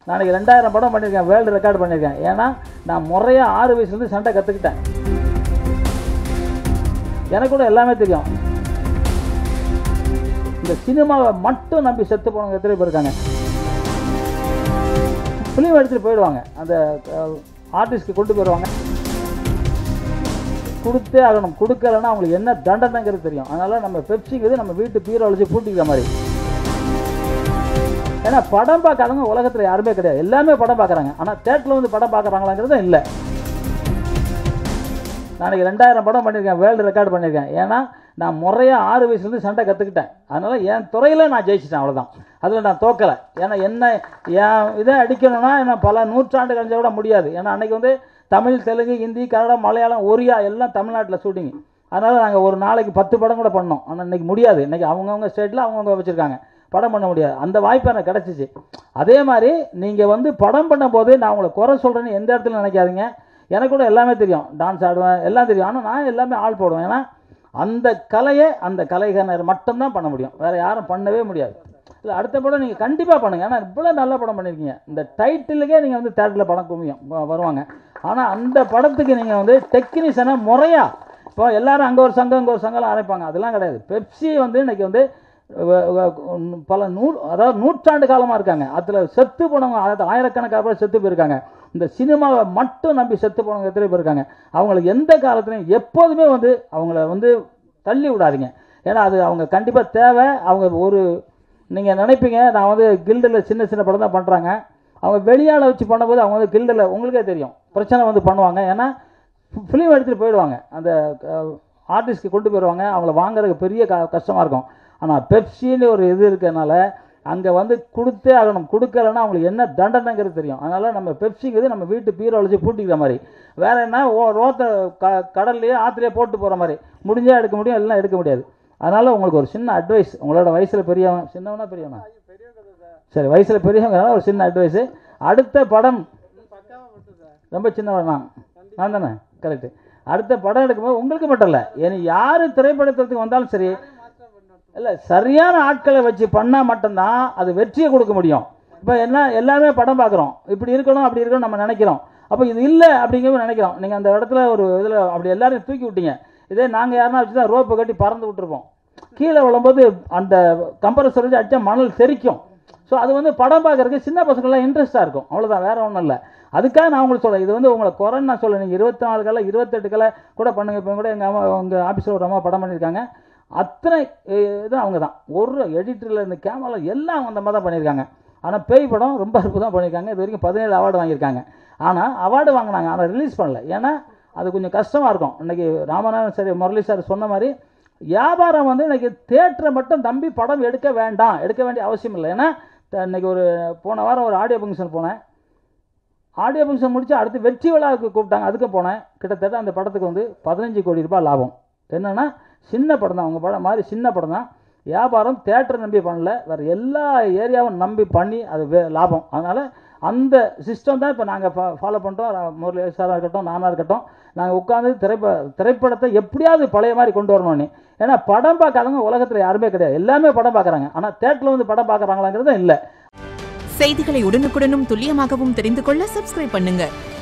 நாளைக்கு ரெண்டாயிரம் படம் பண்ணியிருக்கேன் வேர்ல்டு ரெக்கார்டு பண்ணியிருக்கேன் ஏன்னா நான் முறையாக ஆறு வயசுலேருந்து சண்டை கற்றுக்கிட்டேன் எனக்கு கூட எல்லாமே தெரியும் இந்த சினிமாவை மட்டும் நம்பி செத்து போனவங்க எத்தனை பேர் இருக்காங்க ஃபிலிம் எடுத்துகிட்டு போயிடுவாங்க அந்த ஆர்டிஸ்ட்க்கு கொண்டு போயிடுவாங்க கொடுத்தே ஆகணும் கொடுக்கலன்னா அவங்களுக்கு என்ன தண்டனைங்கிறது தெரியும் அதனால் நம்ம பெப்சிங்கிறது நம்ம வீட்டு பீரோ வச்சு பூட்டிக்கிற மாதிரி ஏன்னா படம் பார்க்காதவங்க உலகத்தில் யாருமே கிடையாது எல்லாமே படம் பார்க்குறாங்க ஆனால் தேட்டரில் வந்து படம் பார்க்குறாங்களாங்கிறது இல்லை நாளைக்கு ரெண்டாயிரம் படம் பண்ணியிருக்கேன் வேர்ல்டு ரெக்கார்டு பண்ணியிருக்கேன் ஏன்னா நான் முறையாக ஆறு வயசுலேருந்து சண்டை கற்றுக்கிட்டேன் அதனால் என் துறையில் நான் ஜெயிச்சிட்டேன் அவ்வளோதான் அதில் நான் தோக்கலை ஏன்னா என்ன என் இதை அடிக்கணும்னா என்ன பல நூற்றாண்டு கழிஞ்ச விட முடியாது ஏன்னா அன்றைக்கி வந்து தமிழ் தெலுங்கு ஹிந்தி கன்னடம் மலையாளம் ஒரியா எல்லாம் தமிழ்நாட்டில் ஷூட்டிங் அதனால் நாங்கள் ஒரு நாளைக்கு பத்து படம் கூட பண்ணோம் ஆனால் இன்றைக்கி முடியாது இன்றைக்கி அவங்கவுங்க ஸ்டேட்டில் அவங்கவுங்க வச்சுருக்காங்க படம் பண்ண முடியாது அந்த வாய்ப்பு எனக்கு கிடச்சிச்சு அதே மாதிரி நீங்கள் வந்து படம் பண்ணும்போது நான் உங்களை குறை சொல்கிறேன்னு எந்த இடத்துல நினைக்காதீங்க எனக்கு கூட எல்லாமே தெரியும் டான்ஸ் ஆடுவேன் எல்லாம் தெரியும் ஆனால் நான் எல்லாமே ஆள் போடுவேன் ஏன்னா அந்த கலையை அந்த கலைஞர் மட்டும்தான் பண்ண முடியும் வேறு யாரும் பண்ணவே முடியாது இல்லை அடுத்த படம் நீங்கள் கண்டிப்பாக பண்ணுங்கள் ஏன்னா இவ்வளோ நல்ல படம் பண்ணியிருக்கீங்க இந்த டைட்டிலுக்கே நீங்கள் வந்து தேட்டரில் படம் குமியும் வ- வருவாங்க ஆனால் அந்த படத்துக்கு நீங்கள் வந்து டெக்னீஷியனை முறையாக இப்போ எல்லாரும் அங்கே ஒரு சங்கம் இங்கே ஒரு சங்கம்லாம் அரைப்பாங்க அதெல்லாம் கிடையாது பெப்சி வந்து இன்னைக்கு வந்து வ- வ- பல நூ அதாவது நூற்றாண்டு காலமாக இருக்காங்க அதில் செத்து போனவங்க அதாவது ஆயிரக்கணக்கான பேர் செத்து போயிருக்காங்க இந்த சினிமாவை மட்டும் நம்பி செத்து போனவங்க எத்தனை பேர் இருக்காங்க அவங்களுக்கு எந்த காலத்துலையும் எப்போதுமே வந்து அவங்கள வந்து தள்ளி விடாதீங்க ஏன்னா அது அவங்க கண்டிப்பாக தேவை அவங்க ஒரு நீங்கள் நினைப்பீங்க நான் வந்து கில்டில் சின்ன சின்ன படம் தான் பண்ணுறாங்க அவங்க வெளியாள வச்சு பண்ணும்போது அவங்க வந்து கில்டில் உங்களுக்கே தெரியும் பிரச்சனை வந்து பண்ணுவாங்க ஏன்னா ஃபிலிம் எடுத்துகிட்டு போயிடுவாங்க அந்த ஆர்டிஸ்ட்க்கு கொண்டு போயிடுவாங்க அவங்கள வாங்குறதுக்கு பெரிய க கஷ்டமாக இருக்கும் ஆனால் பெப்சின்னு ஒரு இது இருக்கிறதுனால அங்கே வந்து கொடுத்தே ஆகணும் கொடுக்கலன்னா அவங்களுக்கு என்ன தண்டனைங்கிறது தெரியும் அதனால் நம்ம பெப்சிங்கிறது நம்ம வீட்டு பீரோ வச்சு பூட்டிக்கிற மாதிரி வேற என்ன ஓ ரோத்த க கடல்லையே ஆற்றுலையே போட்டு போகிற மாதிரி முடிஞ்சால் எடுக்க முடியும் இல்லைன்னா எடுக்க முடியாது அதனால் உங்களுக்கு ஒரு சின்ன அட்வைஸ் உங்களோட வயசில் பெரியவன் சின்னவனா பெரியவனா சரி வயசில் பெரியவங்க ஒரு சின்ன அட்வைஸு அடுத்த படம் ரொம்ப சின்னவன் நான் நான் தானே கரெக்டு அடுத்த படம் எடுக்கும்போது உங்களுக்கு மட்டும் இல்லை இனி யார் திரைப்படத்துக்கு வந்தாலும் சரி இல்லை சரியான ஆட்களை வச்சு பண்ணால் மட்டும்தான் அது வெற்றியை கொடுக்க முடியும் இப்போ என்ன எல்லாருமே படம் பார்க்குறோம் இப்படி இருக்கணும் அப்படி இருக்கணும் நம்ம நினைக்கிறோம் அப்போ இது இல்லை அப்படிங்கிறது நினைக்கிறோம் நீங்கள் அந்த இடத்துல ஒரு இதில் அப்படி எல்லாரையும் தூக்கி விட்டீங்க இதே நாங்கள் யாருன்னா வச்சு தான் ரோப்பை கட்டி பறந்து விட்டுருப்போம் கீழே விழும்போது அந்த கம்ப்ரஸர் வச்சு அடிச்சா மணல் தெறிக்கும் ஸோ அது வந்து படம் பார்க்கறதுக்கு சின்ன பசங்களாம் இன்ட்ரெஸ்ட்டாக இருக்கும் அவ்வளோதான் வேற ஒன்றும் இல்லை அதுக்காக நான் உங்களுக்கு சொல்கிறேன் இது வந்து உங்களை குறைன்னு நான் சொல்ல நீங்கள் இருபத்தி நாலு கலை இருபத்தெட்டு கலை கூட பண்ணுங்க இப்போ கூட எங்கள் அம்மா உங்கள் ஆஃபீஸில் ஒரு அம்மா படம் பண்ணியிருக்காங்க அத்தனை அஹ், இது அவங்க தான் ஒரு எடிட்டரில் இருந்து கேமரா எல்லாம் அவங்க அந்த மாதிரி தான் பண்ணியிருக்காங்க ஆனால் பேய் படம் ரொம்ப அற்புதம் பண்ணியிருக்காங்க இது வரைக்கும் பதினேழு அவார்டு வாங்கியிருக்காங்க ஆனால் அவார்டு வாங்கினாங்க ஆனால் ரிலீஸ் பண்ணல ஏன்னா அது கொஞ்சம் கஷ்டமாக இருக்கும் இன்னைக்கு ராமநாதன் சரி முரளி சார் சொன்ன மாதிரி வியாபாரம் வந்து இன்னைக்கு தேட்டரை மட்டும் தம்பி படம் எடுக்க வேண்டாம் எடுக்க வேண்டிய அவசியம் இல்லை ஏன்னா த- இன்னைக்கு ஒரு போன வாரம் ஒரு ஆடியோ ஃபங்க்ஷன் போனேன் ஆடியோ ஃபங்க்ஷன் முடிச்சு அடுத்து வெற்றி விழாவுக்கு கூப்பிட்டாங்க அதுக்கு போனேன் கிட்டத்தட்ட அந்த படத்துக்கு வந்து பதினஞ்சு கோடி ரூபாய் லாபம் என்னன்னா சின்ன படம் தான் அவங்க படம் மாதிரி சின்ன படம் தான் வியாபாரம் தேட்டர் நம்பி பண்ணல வேறு எல்லா ஏரியாவும் நம்பி பண்ணி அது வே- லாபம் அதனால் அந்த சிஸ்டம் தான் இப்போ நாங்கள் ஃபாலோ பண்ணுறோம் முரளி சாராக இருக்கட்டும் நானாக இருக்கட்டும் நாங்கள் உட்காந்து திரைப்ப திரைப்படத்தை எப்படியாவது பழைய மாதிரி கொண்டு வரணும்னு ஏன்னா படம் பார்க்காதவங்க உலகத்தில் யாருமே கிடையாது எல்லாமே படம் பார்க்குறாங்க ஆனால் தேட்டரில் வந்து படம் பார்க்குறாங்களாங்கிறது இல்லை செய்திகளை உடனுக்குடனும் துல்லியமாகவும் தெரிந்து கொள்ள சப்ஸ்கிரைப் பண்ணுங்க